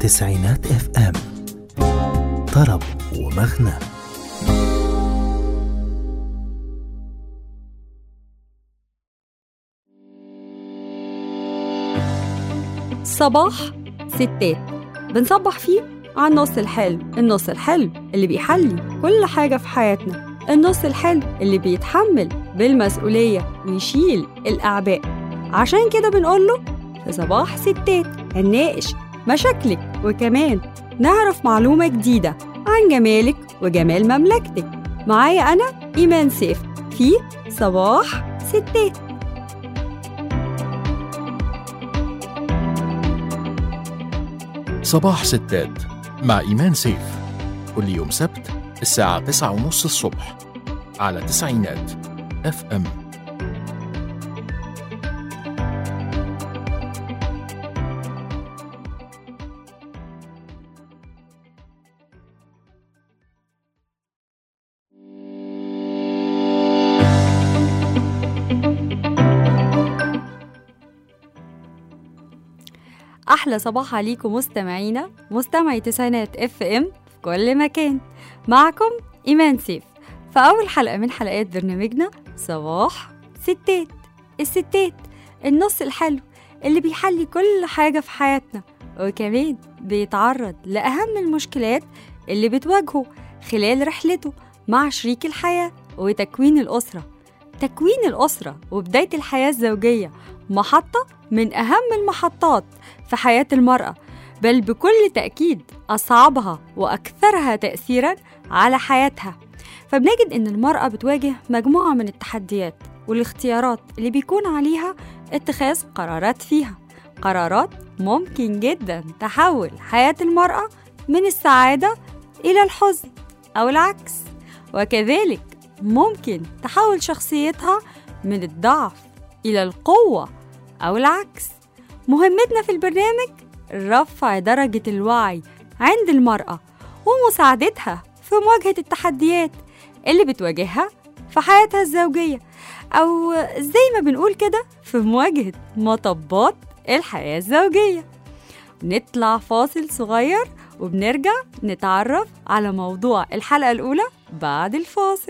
تسعينات اف ام طرب ومغنى صباح ستات بنصبح فيه على النص الحلو النص الحلو اللي بيحلي كل حاجة في حياتنا النص الحلو اللي بيتحمل بالمسؤولية ويشيل الأعباء عشان كده بنقوله في صباح ستات هنناقش مشاكلك وكمان نعرف معلومة جديدة عن جمالك وجمال مملكتك معايا أنا إيمان سيف في صباح ستات صباح ستات مع إيمان سيف كل يوم سبت الساعة تسعة ونص الصبح على تسعينات اف ام أحلى صباح عليكم مستمعينا مستمعي تسعينات اف ام في كل مكان معكم إيمان سيف في أول حلقة من حلقات برنامجنا صباح ستات الستات النص الحلو اللي بيحلي كل حاجة في حياتنا وكمان بيتعرض لأهم المشكلات اللي بتواجهه خلال رحلته مع شريك الحياة وتكوين الأسرة تكوين الأسرة وبداية الحياة الزوجية محطة من أهم المحطات في حياة المرأة بل بكل تأكيد أصعبها وأكثرها تأثيرا على حياتها فبنجد إن المرأة بتواجه مجموعة من التحديات والاختيارات اللي بيكون عليها اتخاذ قرارات فيها قرارات ممكن جدا تحول حياة المرأة من السعادة إلى الحزن أو العكس وكذلك ممكن تحول شخصيتها من الضعف إلى القوة أو العكس مهمتنا في البرنامج رفع درجة الوعي عند المرأة ومساعدتها في مواجهة التحديات اللي بتواجهها في حياتها الزوجية أو زي ما بنقول كده في مواجهة مطبات الحياة الزوجية نطلع فاصل صغير وبنرجع نتعرف على موضوع الحلقة الأولى بعد الفاصل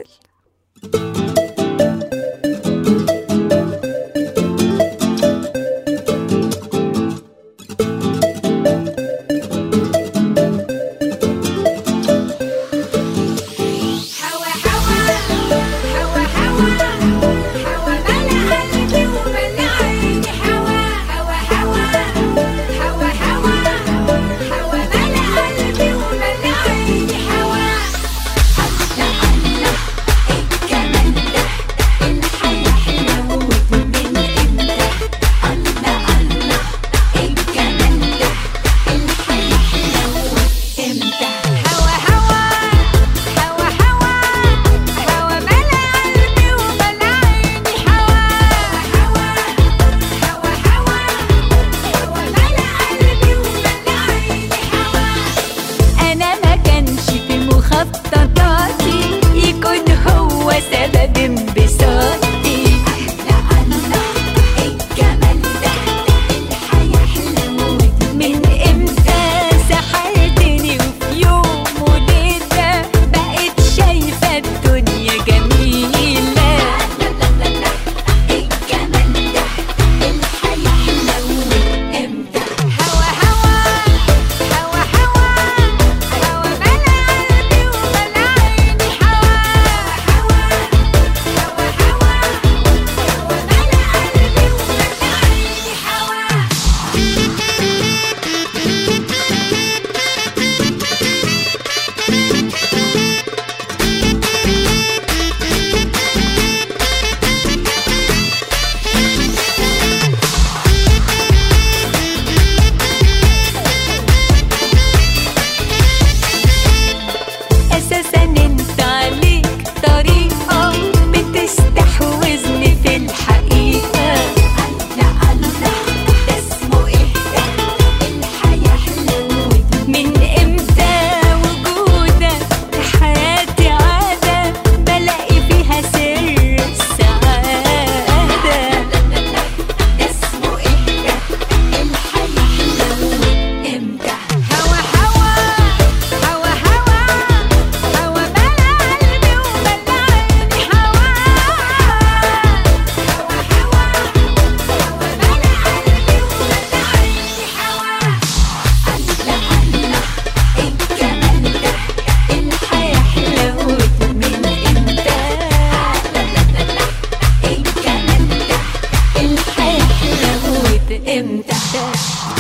حوا حوا حوا حوا حوا ملا قلبي وملا عيني حوا حوا حوا حوا حوا حوا ملا قلبي وملا عيني حوا الله الله الجمال تحتاج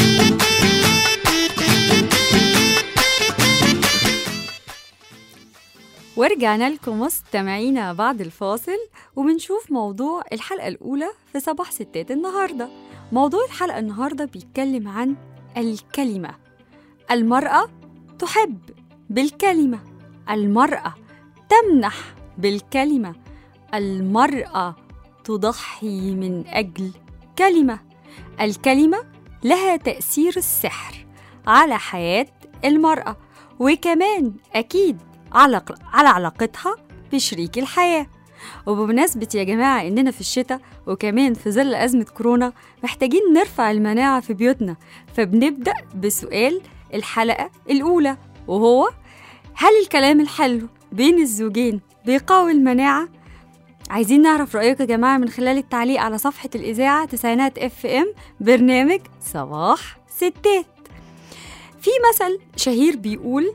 ورجعنا لكم مستمعينا بعد الفاصل وبنشوف موضوع الحلقة الأولى في صباح ستات النهاردة موضوع الحلقة النهاردة بيتكلم عن الكلمة المرأة تحب بالكلمة المرأة تمنح بالكلمة المرأة تضحي من أجل كلمة الكلمة لها تأثير السحر على حياة المرأة وكمان أكيد على على علاقتها بشريك الحياة وبمناسبة يا جماعة إننا في الشتاء وكمان في ظل أزمة كورونا محتاجين نرفع المناعة في بيوتنا فبنبدأ بسؤال الحلقة الأولى وهو هل الكلام الحلو بين الزوجين بيقوي المناعة؟ عايزين نعرف رأيكم يا جماعة من خلال التعليق على صفحة الإذاعة تسعينات اف ام برنامج صباح ستات في مثل شهير بيقول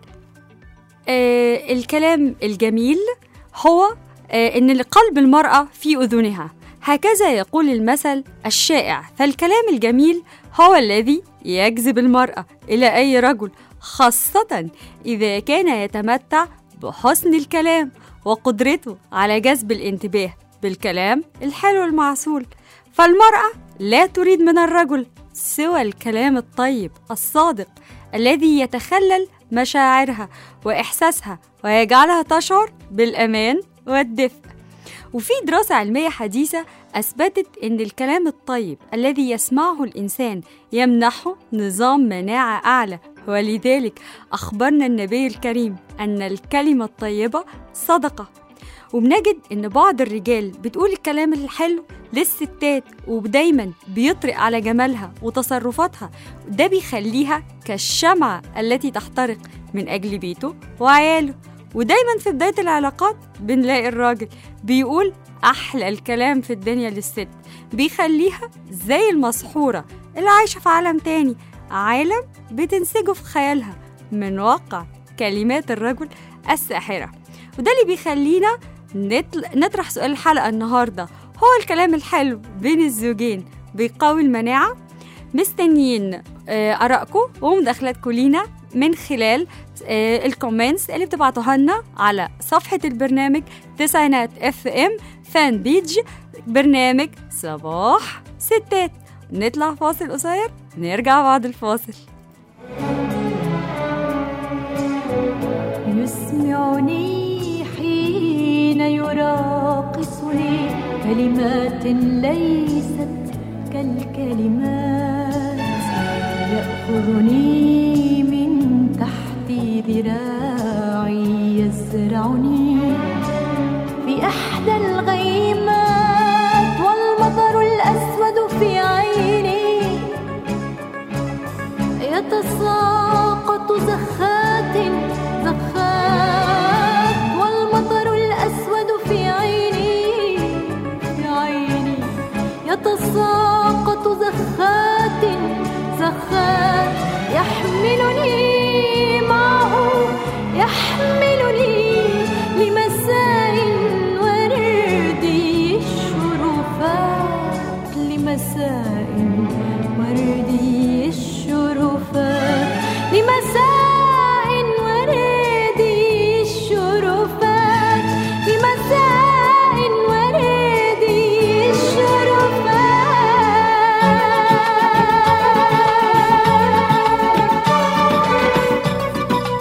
آه الكلام الجميل هو آه إن قلب المرأة في أذنها هكذا يقول المثل الشائع فالكلام الجميل هو الذي يجذب المرأة إلى أي رجل خاصة إذا كان يتمتع بحسن الكلام وقدرته على جذب الانتباه بالكلام الحلو المعسول فالمرأة لا تريد من الرجل سوى الكلام الطيب الصادق الذي يتخلل مشاعرها وإحساسها ويجعلها تشعر بالأمان والدفء وفي دراسة علمية حديثة أثبتت أن الكلام الطيب الذي يسمعه الإنسان يمنحه نظام مناعة أعلى ولذلك أخبرنا النبي الكريم أن الكلمة الطيبة صدقة وبنجد إن بعض الرجال بتقول الكلام الحلو للستات ودايما بيطرق على جمالها وتصرفاتها ده بيخليها كالشمعة التي تحترق من أجل بيته وعياله ودايما في بداية العلاقات بنلاقي الراجل بيقول أحلى الكلام في الدنيا للست بيخليها زي المسحورة اللي عايشة في عالم تاني عالم بتنسجه في خيالها من واقع كلمات الرجل الساحرة وده اللي بيخلينا نطل... نطرح سؤال الحلقة النهاردة هو الكلام الحلو بين الزوجين بيقوي المناعة مستنيين آه، آرائكم ومداخلاتكم لينا من خلال آه، الكومنتس اللي بتبعتوها لنا على صفحة البرنامج تسعينات اف ام فان بيج برنامج صباح ستات نطلع فاصل قصير نرجع بعد الفاصل يسمعني حين يراقصني كلمات ليست كالكلمات يأخذني من تحت ذراعي يزرعني في إحدى الغيمات والمطر الأسود في عيني يتساقط زخات زخات والمطر الأسود في عيني في عيني يتساقط زخات زخات يحملني معه يحملني لمساء وردي الشرفات لمساء وردي الشرفات لمساء وردي الشرفات لمساء وردي الشرفات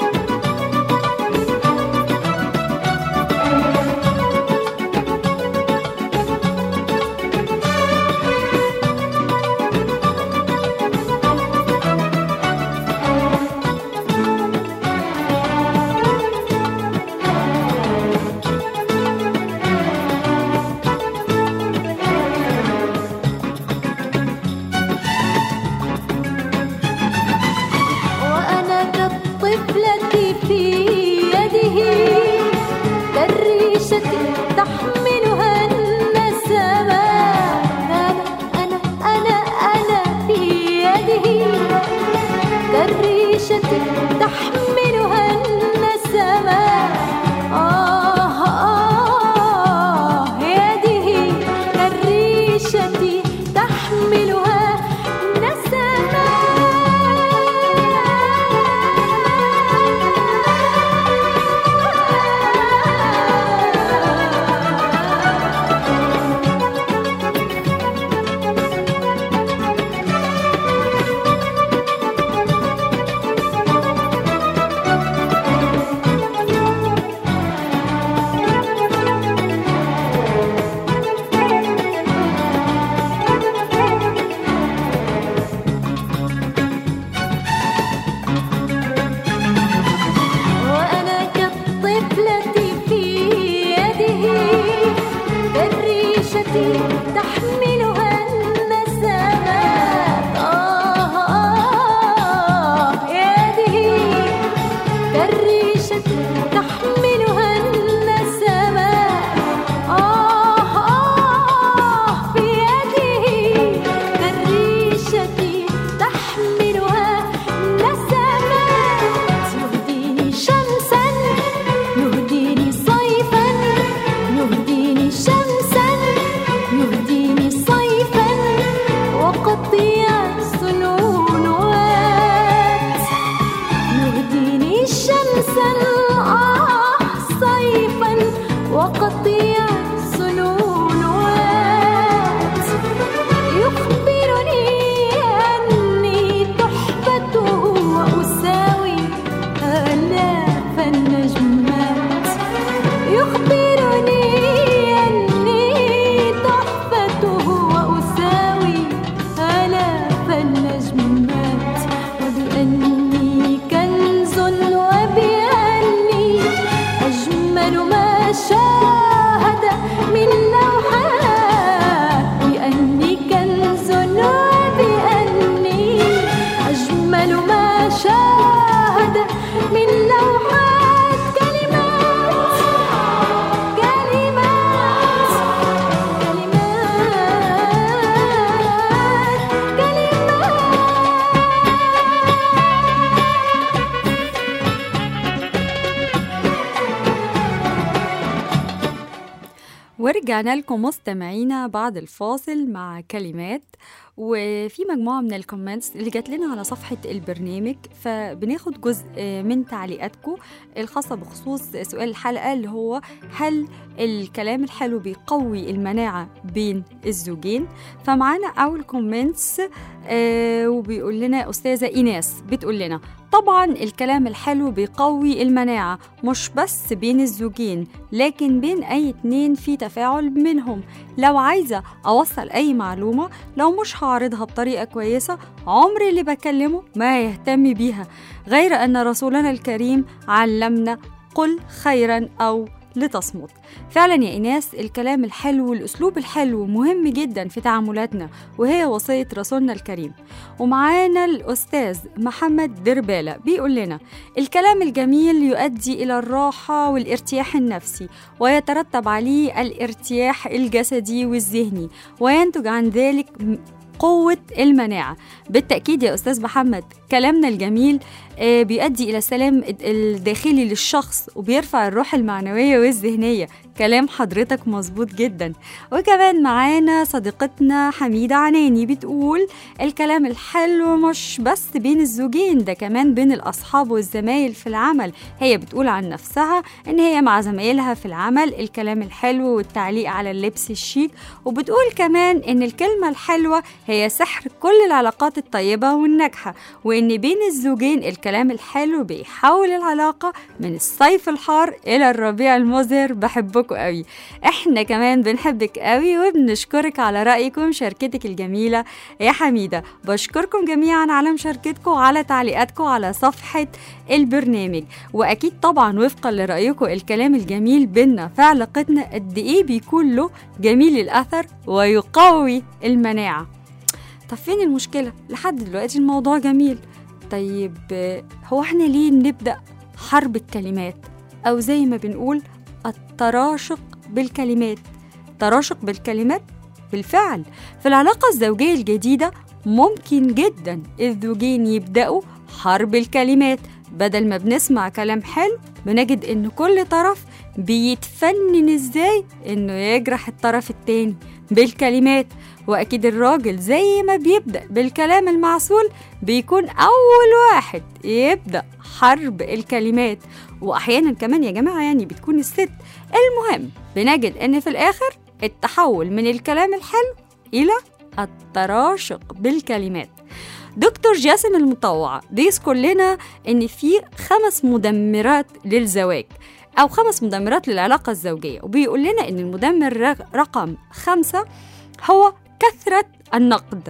وأنا كالطفلة في يده كالريشة تحملها النسمات أنا أنا أنا أنا في يده كالريشة تحملها النسمات آه آه يده كالريشة تحملها نسمات ورجعنا لكم مستمعينا بعد الفاصل مع كلمات وفي مجموعة من الكومنتس اللي جات لنا على صفحة البرنامج فبناخد جزء من تعليقاتكم الخاصة بخصوص سؤال الحلقة اللي هو هل الكلام الحلو بيقوي المناعة بين الزوجين فمعانا أول كومنتس آه وبيقول لنا أستاذة إيناس بتقول لنا طبعا الكلام الحلو بيقوي المناعة مش بس بين الزوجين لكن بين أي اتنين في تفاعل منهم لو عايزة أوصل أي معلومة لو مش هعرضها بطريقة كويسة عمري اللي بكلمه ما يهتم بيها غير أن رسولنا الكريم علمنا قل خيرا أو لتصمت فعلا يا إناس الكلام الحلو والأسلوب الحلو مهم جدا في تعاملاتنا وهي وصية رسولنا الكريم ومعانا الأستاذ محمد دربالة بيقول لنا الكلام الجميل يؤدي إلى الراحة والارتياح النفسي ويترتب عليه الارتياح الجسدي والذهني وينتج عن ذلك قوة المناعة بالتأكيد يا أستاذ محمد كلامنا الجميل آه، بيؤدي إلى السلام الداخلي للشخص وبيرفع الروح المعنوية والذهنية كلام حضرتك مظبوط جدا وكمان معانا صديقتنا حميدة عناني بتقول الكلام الحلو مش بس بين الزوجين ده كمان بين الأصحاب والزمايل في العمل هي بتقول عن نفسها إن هي مع زمايلها في العمل الكلام الحلو والتعليق على اللبس الشيك وبتقول كمان إن الكلمة الحلوة هي سحر كل العلاقات الطيبة والناجحة وإن بين الزوجين الكلام الحلو بيحول العلاقة من الصيف الحار إلى الربيع المزهر بحبكم قوي إحنا كمان بنحبك قوي وبنشكرك على رأيكم ومشاركتك الجميلة يا حميدة بشكركم جميعا على مشاركتكم وعلى تعليقاتكم على صفحة البرنامج وأكيد طبعا وفقا لرأيكم الكلام الجميل بينا في علاقتنا قد إيه بيكون له جميل الأثر ويقوي المناعة طب فين المشكلة؟ لحد دلوقتي الموضوع جميل طيب آه، هو احنا ليه نبدأ حرب الكلمات أو زي ما بنقول التراشق بالكلمات تراشق بالكلمات بالفعل في العلاقة الزوجية الجديدة ممكن جدا الزوجين يبدأوا حرب الكلمات بدل ما بنسمع كلام حلو بنجد ان كل طرف بيتفنن ازاي انه يجرح الطرف التاني بالكلمات واكيد الراجل زي ما بيبدا بالكلام المعسول بيكون اول واحد يبدا حرب الكلمات واحيانا كمان يا جماعه يعني بتكون الست المهم بنجد ان في الاخر التحول من الكلام الحلو الى التراشق بالكلمات دكتور جاسم المطوع بيذكر لنا ان في خمس مدمرات للزواج او خمس مدمرات للعلاقه الزوجيه وبيقول لنا ان المدمر رق- رقم خمسة هو كثره النقد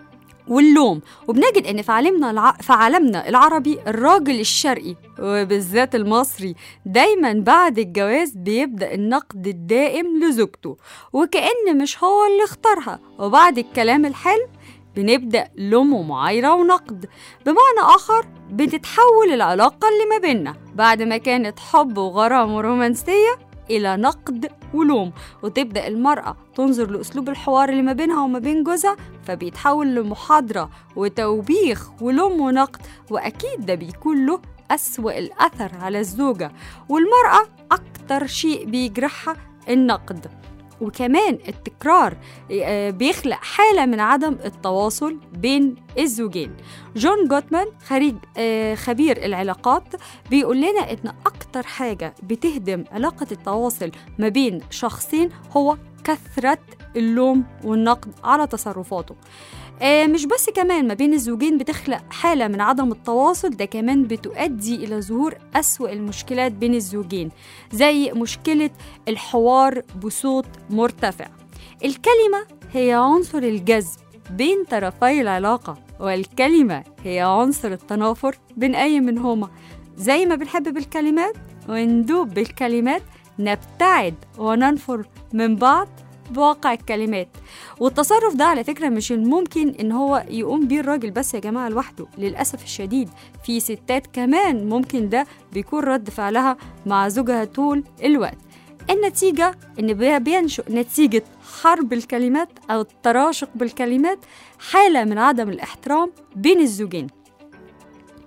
واللوم وبنجد ان في عالمنا الع... في عالمنا العربي الراجل الشرقي وبالذات المصري دايما بعد الجواز بيبدا النقد الدائم لزوجته وكأن مش هو اللي اختارها وبعد الكلام الحلو بنبدأ لوم ومعايرة ونقد بمعنى آخر بتتحول العلاقة اللي ما بيننا بعد ما كانت حب وغرام ورومانسية إلى نقد ولوم وتبدأ المرأة تنظر لأسلوب الحوار اللي ما بينها وما بين جوزها فبيتحول لمحاضرة وتوبيخ ولوم ونقد وأكيد ده بيكون له أسوأ الأثر على الزوجة والمرأة أكتر شيء بيجرحها النقد وكمان التكرار آه، بيخلق حالة من عدم التواصل بين الزوجين جون جوتمان خريج آه، خبير العلاقات بيقول لنا ان اكتر حاجة بتهدم علاقة التواصل ما بين شخصين هو كثرة اللوم والنقد على تصرفاته آه، مش بس كمان ما بين الزوجين بتخلق حالة من عدم التواصل ده كمان بتؤدي إلى ظهور أسوأ المشكلات بين الزوجين زي مشكلة الحوار بصوت مرتفع الكلمة هي عنصر الجذب بين طرفي العلاقة والكلمة هي عنصر التنافر بين أي منهما زي ما بنحب بالكلمات وندوب بالكلمات نبتعد وننفر من بعض بواقع الكلمات والتصرف ده على فكرة مش الممكن إن هو يقوم بيه الراجل بس يا جماعة لوحده للأسف الشديد في ستات كمان ممكن ده بيكون رد فعلها مع زوجها طول الوقت النتيجة إن بي- بينشئ نتيجة حرب الكلمات أو التراشق بالكلمات حالة من عدم الاحترام بين الزوجين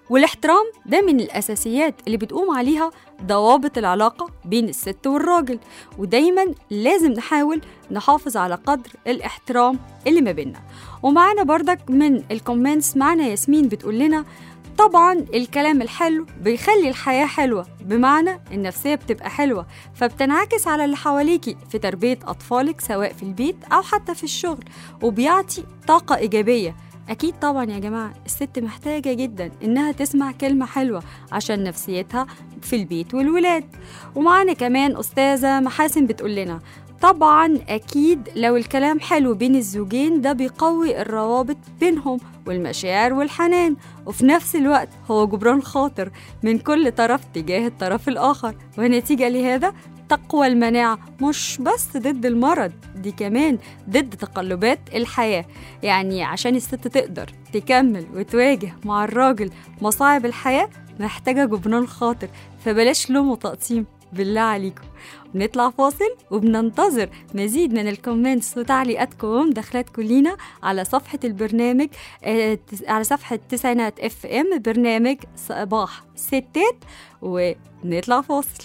والاحترام ده من الأساسيات اللي بتقوم عليها ضوابط العلاقة بين الست والراجل ودايما لازم نحاول نحافظ على قدر الاحترام اللي ما بيننا ومعانا بردك من الكومنتس معنا ياسمين بتقول لنا طبعا الكلام الحلو بيخلي الحياة حلوة بمعنى النفسية بتبقى حلوة فبتنعكس على اللي حواليكي في تربية أطفالك سواء في البيت أو حتى في الشغل وبيعطي طاقة إيجابية أكيد طبعا يا جماعة الست محتاجة جدا إنها تسمع كلمة حلوة عشان نفسيتها في البيت والولاد ومعانا كمان أستاذة محاسن بتقول لنا طبعا أكيد لو الكلام حلو بين الزوجين ده بيقوي الروابط بينهم والمشاعر والحنان وفي نفس الوقت هو جبران خاطر من كل طرف تجاه الطرف الآخر ونتيجة لهذا تقوى المناعة مش بس ضد المرض دي كمان ضد تقلبات الحياة يعني عشان الست تقدر تكمل وتواجه مع الراجل مصاعب الحياة محتاجة جبران خاطر فبلاش لوم وتقسيم بالله عليكم بنطلع فاصل وبننتظر مزيد من الكومنتس وتعليقاتكم ومداخلاتكم لينا على صفحة البرنامج آه، تس- على صفحة تسعينات اف ام برنامج صباح ستات ونطلع فاصل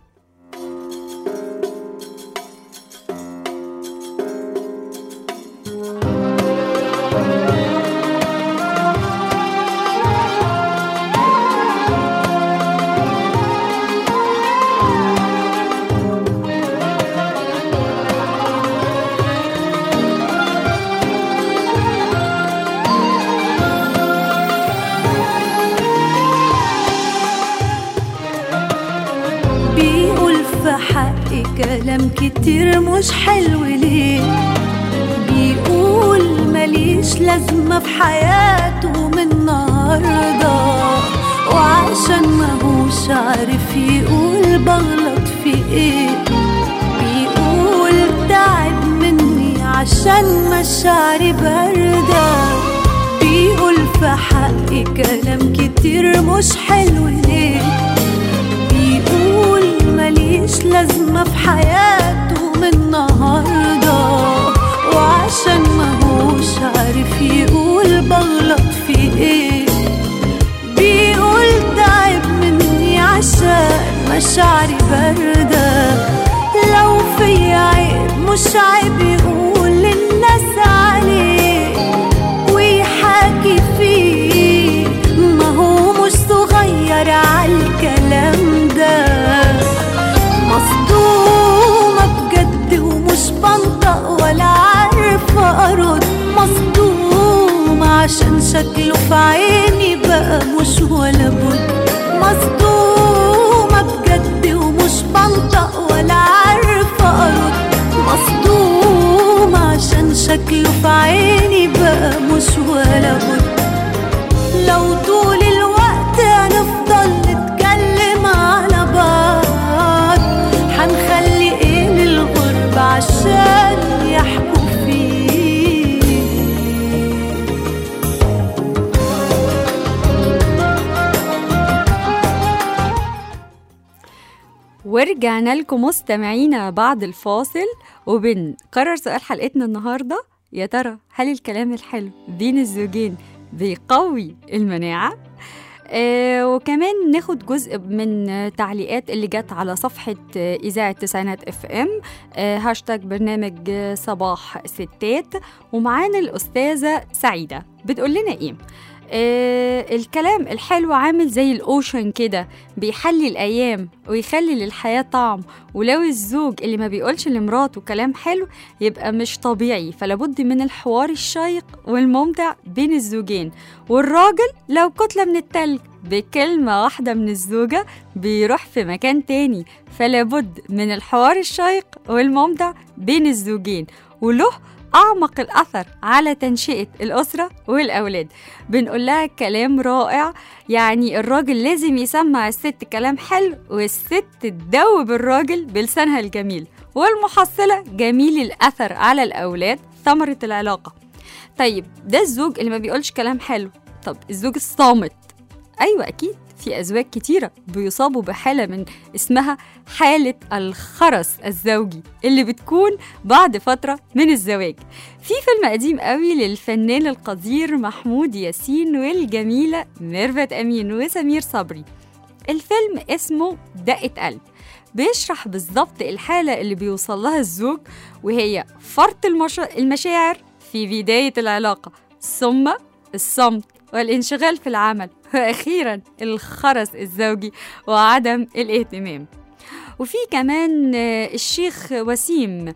بيقول في حقي كلام كتير مش حلو ليه بيقول ماليش لازمة في حياته من النهاردة وعشان ماهوش عارف يقول بغلط في ايه بيقول تعب مني عشان مشاعري باردة بيقول في حقي كلام كتير مش حلو ليه بيقول ماليش لازمة في حياته من النهاردة وعشان ماهوش عارف يقول بغلط في ايه بيقول تعب مني عشان مشاعري باردة لو في عيب مش عيب يقول للناس عليه ويحاكي فيه ما هو مش صغير عالكلام ده مصدومة بجد ومش بنطق ولا عارفة أرد مصدومة عشان شكله في عيني بقى مش ولا بد مصدومة بجد ومش بنطق ولا عارفة أرد مصدومة عشان شكله في عيني بقى مش ولا بد لو طول الوقت هنفضل نتكلم على بعض هنخلي ايه للغرب عشان يحكوا فيه ورجعنا لكم مستمعينا بعد الفاصل وبنكرر سؤال حلقتنا النهارده يا ترى هل الكلام الحلو بين الزوجين بيقوي المناعة؟ آه وكمان ناخد جزء من آه، تعليقات اللي جت على صفحة آه، إذاعة تسعينات اف ام آه هاشتاج برنامج آه، صباح ستات ومعانا الأستاذة سعيدة بتقول لنا إيه؟ آه الكلام الحلو عامل زي الأوشن كده بيحلي الأيام ويخلي للحياة طعم ولو الزوج اللي ما بيقولش لمراته كلام حلو يبقى مش طبيعي فلابد من الحوار الشيق والممتع بين الزوجين والراجل لو كتلة من التلج بكلمة واحدة من الزوجة بيروح في مكان تاني فلابد من الحوار الشيق والممتع بين الزوجين وله أعمق الأثر على تنشئة الأسرة والأولاد بنقول لها كلام رائع يعني الراجل لازم يسمع الست كلام حلو والست تدوب الراجل بلسانها الجميل والمحصلة جميل الأثر على الأولاد ثمرة العلاقة طيب ده الزوج اللي ما بيقولش كلام حلو طب الزوج الصامت أيوة أكيد في أزواج كتيرة بيصابوا بحالة من اسمها حالة الخرس الزوجي اللي بتكون بعد فترة من الزواج في فيلم قديم قوي للفنان القدير محمود ياسين والجميلة ميرفت أمين وسمير صبري الفيلم اسمه دقة قلب بيشرح بالظبط الحالة اللي بيوصل لها الزوج وهي فرط المش... المشاعر في بداية العلاقة ثم الصمت والانشغال في العمل وأخيرا الخرس الزوجي وعدم الاهتمام وفي كمان آه، الشيخ وسيم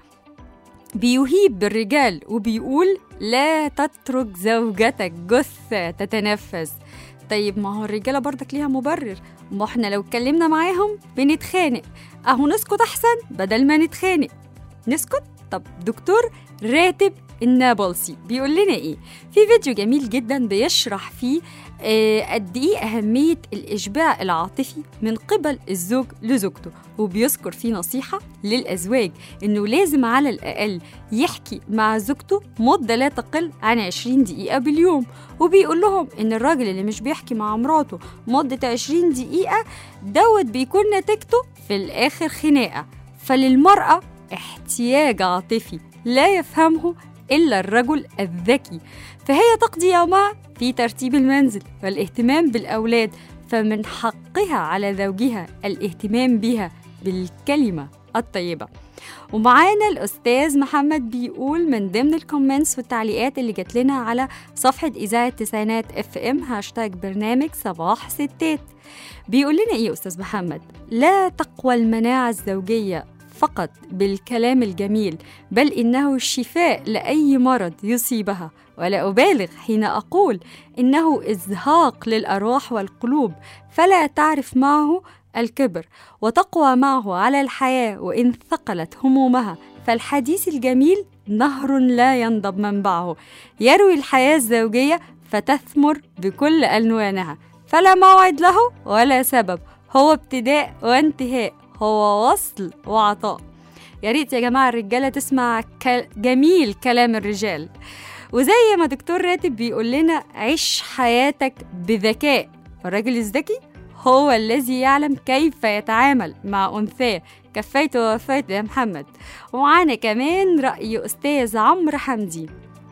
بيهيب بالرجال وبيقول لا تترك زوجتك جثة تتنفس طيب ما هو الرجالة برضك ليها مبرر ما احنا لو اتكلمنا معاهم بنتخانق اهو نسكت احسن بدل ما نتخانق نسكت طب دكتور راتب النابلسي بيقول لنا ايه في فيديو جميل جدا بيشرح فيه آه، قد ايه اهميه الاشباع العاطفي من قبل الزوج لزوجته وبيذكر فيه نصيحه للازواج انه لازم على الاقل يحكي مع زوجته مده لا تقل عن 20 دقيقه باليوم وبيقول لهم ان الراجل اللي مش بيحكي مع مراته مده 20 دقيقه دوت بيكون نتيجته في الاخر خناقه فللمراه احتياج عاطفي لا يفهمه إلا الرجل الذكي فهي تقضي يومها في ترتيب المنزل والاهتمام بالأولاد فمن حقها على زوجها الاهتمام بها بالكلمة الطيبة ومعانا الأستاذ محمد بيقول من ضمن الكومنتس والتعليقات اللي جات لنا على صفحة إذاعة تسعينات اف ام هاشتاج برنامج صباح ستات بيقول لنا إيه يا أستاذ محمد لا تقوى المناعة الزوجية فقط بالكلام الجميل بل إنه الشفاء لأي مرض يصيبها ولا أبالغ حين أقول إنه إزهاق للأرواح والقلوب فلا تعرف معه الكبر وتقوى معه على الحياة وإن ثقلت همومها فالحديث الجميل نهر لا ينضب منبعه يروي الحياة الزوجية فتثمر بكل ألوانها فلا موعد له ولا سبب هو ابتداء وانتهاء هو وصل وعطاء يا ريت يا جماعة الرجالة تسمع ك- جميل كلام الرجال وزي ما دكتور راتب بيقول لنا عيش حياتك بذكاء الراجل الذكي هو الذي يعلم كيف يتعامل مع أنثاه كفيت ووفيت يا محمد ومعانا كمان رأي أستاذ عمرو حمدي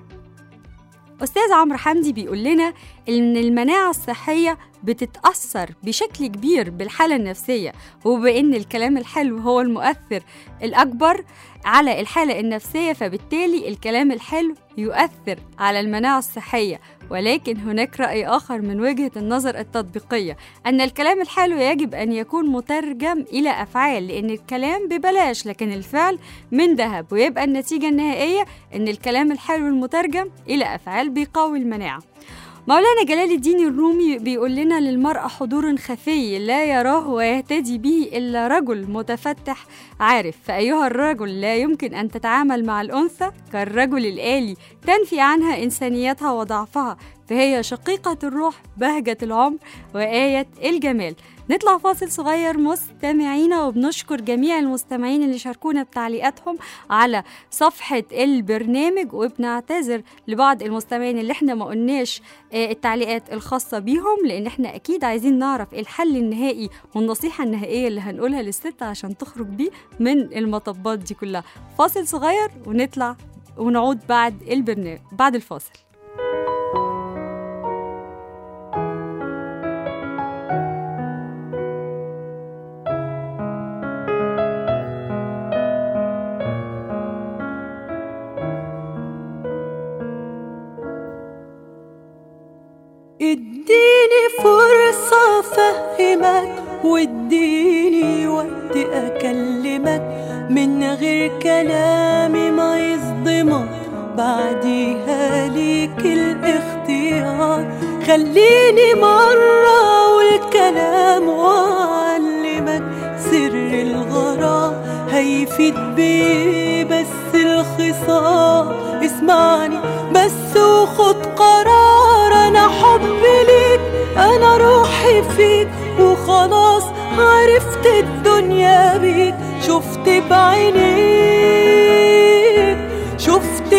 أستاذ عمرو حمدي بيقول لنا إن المناعة الصحية بتتأثر بشكل كبير بالحالة النفسية وبإن الكلام الحلو هو المؤثر الأكبر على الحالة النفسية فبالتالي الكلام الحلو يؤثر على المناعة الصحية ولكن هناك رأي آخر من وجهة النظر التطبيقية أن الكلام الحلو يجب أن يكون مترجم إلى أفعال لأن الكلام ببلاش لكن الفعل من ذهب ويبقى النتيجة النهائية أن الكلام الحلو المترجم إلى أفعال بيقوي المناعة مولانا جلال الدين الرومي بيقول لنا للمرأة حضور خفي لا يراه ويهتدي به إلا رجل متفتح عارف فأيها الرجل لا يمكن أن تتعامل مع الأنثى كالرجل الآلي تنفي عنها إنسانيتها وضعفها فهي شقيقة الروح بهجة العمر وآية الجمال نطلع فاصل صغير مستمعينا وبنشكر جميع المستمعين اللي شاركونا بتعليقاتهم على صفحة البرنامج وبنعتذر لبعض المستمعين اللي احنا ما قلناش آه، التعليقات الخاصة بيهم لأن احنا أكيد عايزين نعرف الحل النهائي والنصيحة النهائية اللي هنقولها للست عشان تخرج بيه من المطبات دي كلها فاصل صغير ونطلع ونعود بعد البرنامج بعد الفاصل اديني فرصة افهمك واديني وقت اكلمك من غير كلامي ما يصدمك بعديها ليك الاختيار خليني مرة اقول كلام واعلمك سر الغرام هيفيد بيه بس الخصام اسمعني بس وخد قرار انا حبي ليك انا روحي فيك وخلاص عرفت الدنيا بيك شفت بعينيك شفت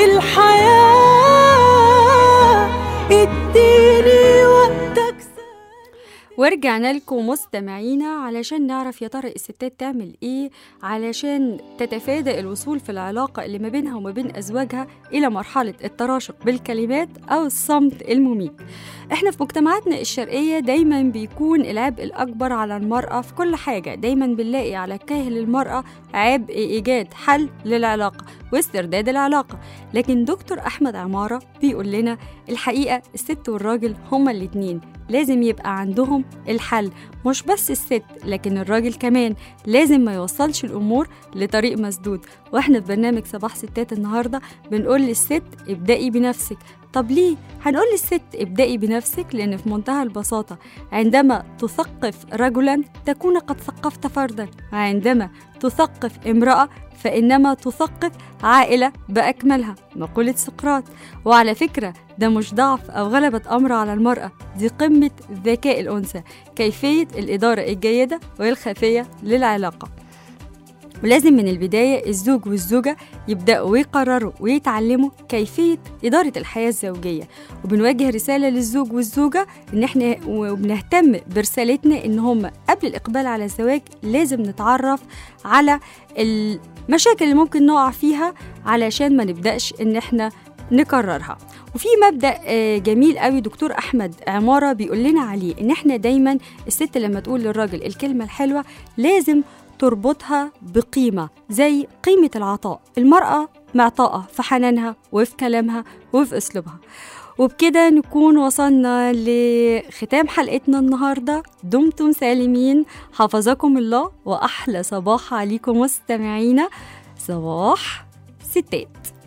الحياة اديني وقتك ورجعنا لكم مستمعينا علشان نعرف يا ترى الستات تعمل ايه علشان تتفادى الوصول في العلاقة اللي ما بينها وما بين أزواجها إلى مرحلة التراشق بالكلمات أو الصمت المميت احنا في مجتمعاتنا الشرقية دايما بيكون العبء الأكبر على المرأة في كل حاجة دايما بنلاقي على كاهل المرأة عبء إيجاد حل للعلاقة واسترداد العلاقة لكن دكتور أحمد عمارة بيقول لنا الحقيقة الست والراجل هما الاتنين لازم يبقى عندهم الحل مش بس الست لكن الراجل كمان لازم ما يوصلش الأمور لطريق مسدود واحنا في برنامج صباح ستات النهاردة بنقول للست ابدأي بنفسك طب ليه؟ هنقول للست ابدأي بنفسك لأن في منتهى البساطة عندما تثقف رجلا تكون قد ثقفت فردا وعندما تثقف امرأة فإنما تثقف عائلة بأكملها مقولة سقراط وعلى فكرة ده مش ضعف أو غلبة أمر على المرأة دي قمة ذكاء الأنثى كيفية الإدارة الجيدة والخفية للعلاقة ولازم من البداية الزوج والزوجة يبدأوا ويقرروا ويتعلموا كيفية إدارة الحياة الزوجية وبنوجه رسالة للزوج والزوجة إن إحنا وبنهتم برسالتنا إن هم قبل الإقبال على الزواج لازم نتعرف على المشاكل اللي ممكن نقع فيها علشان ما نبدأش إن إحنا نكررها وفي مبدا آه، جميل قوي دكتور احمد عماره بيقول لنا عليه ان احنا دايما الست لما تقول للراجل الكلمه الحلوه لازم تربطها بقيمه زي قيمه العطاء المراه معطاءه في حنانها وفي كلامها وفي اسلوبها وبكده نكون وصلنا لختام حلقتنا النهارده دمتم سالمين حفظكم الله واحلى صباح عليكم مستمعينا صباح ستات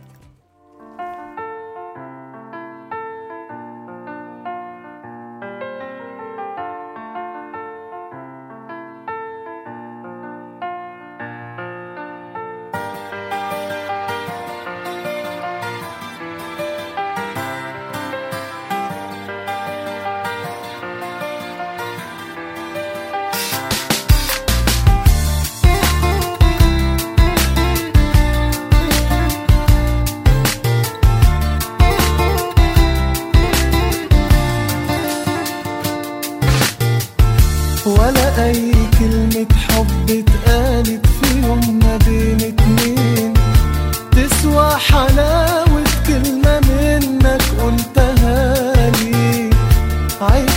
ولا اي كلمة حب اتقالت في يوم ما بين اتنين تسوى حلاوة كلمة منك قلتها لي عيش